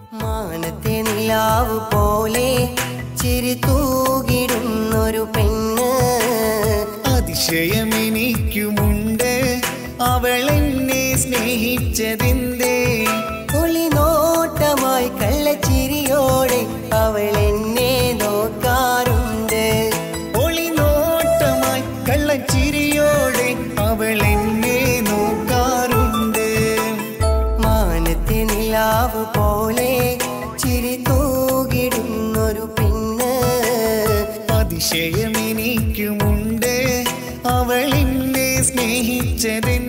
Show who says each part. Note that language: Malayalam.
Speaker 1: മാനത്തെ നിലാവ് പോലെ ചിരി തൂകിടുന്നൊരു പെണ്ണ്
Speaker 2: അതിശയമെനിക്കുമുണ്ട് അവൾ എന്നെ സ്നേഹിച്ചതിന്തേ
Speaker 1: ഒളിനോട്ടമായി കള്ളച്ചിരിയോടെ അവൾ എന്നെ നോക്കാറുണ്ട്
Speaker 2: ഒളിനോട്ടമായി കള്ളച്ചിരിയോടെ അവൾ എന്നെ നോക്കാറുണ്ട്
Speaker 1: മാനത്തെ നിലാവ് പോലെ ചിരി തൂകിടുന്നൊരു പെണ്ണ്
Speaker 2: അതിശയമെനിക്കുമുണ്ട് അവൾ എന്നെ സ്നേഹിച്ചതിന്തേ